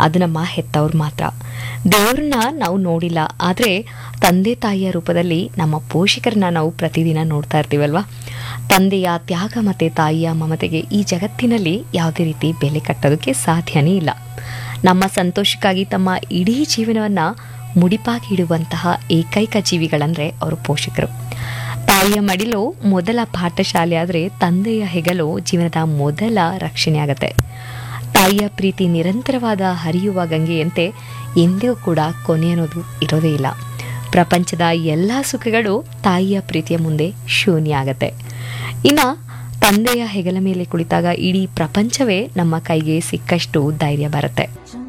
ಅದು ನಮ್ಮ ಹೆತ್ತವ್ರು ಮಾತ್ರ ದೇವ್ರನ್ನ ನಾವು ನೋಡಿಲ್ಲ ಆದರೆ ತಂದೆ ತಾಯಿಯ ರೂಪದಲ್ಲಿ ನಮ್ಮ ಪೋಷಕರನ್ನ ನಾವು ಪ್ರತಿದಿನ ನೋಡ್ತಾ ಇರ್ತೀವಲ್ವಾ ತಂದೆಯ ತ್ಯಾಗ ಮತ್ತು ತಾಯಿಯ ಮಮತೆಗೆ ಈ ಜಗತ್ತಿನಲ್ಲಿ ಯಾವುದೇ ರೀತಿ ಬೆಲೆ ಕಟ್ಟೋದಕ್ಕೆ ಸಾಧ್ಯನೇ ಇಲ್ಲ ನಮ್ಮ ಸಂತೋಷಕ್ಕಾಗಿ ತಮ್ಮ ಇಡೀ ಜೀವನವನ್ನು ಮುಡಿಪಾಗಿ ಇಡುವಂತಹ ಏಕೈಕ ಜೀವಿಗಳಂದರೆ ಅವರು ಪೋಷಕರು ತಾಯಿಯ ಮಡಿಲು ಮೊದಲ ಪಾಠಶಾಲೆ ಆದರೆ ತಂದೆಯ ಹೆಗಲು ಜೀವನದ ಮೊದಲ ರಕ್ಷಣೆ ಆಗತ್ತೆ ತಾಯಿಯ ಪ್ರೀತಿ ನಿರಂತರವಾದ ಹರಿಯುವ ಗಂಗೆಯಂತೆ ಎಂದಿಗೂ ಕೂಡ ಕೊನೆ ಅನ್ನೋದು ಇರೋದೇ ಇಲ್ಲ ಪ್ರಪಂಚದ ಎಲ್ಲ ಸುಖಗಳು ತಾಯಿಯ ಪ್ರೀತಿಯ ಮುಂದೆ ಶೂನ್ಯ ಆಗತ್ತೆ ಇನ್ನು ತಂದೆಯ ಹೆಗಲ ಮೇಲೆ ಕುಳಿತಾಗ ಇಡೀ ಪ್ರಪಂಚವೇ ನಮ್ಮ ಕೈಗೆ ಸಿಕ್ಕಷ್ಟು ಧೈರ್ಯ ಬರುತ್ತೆ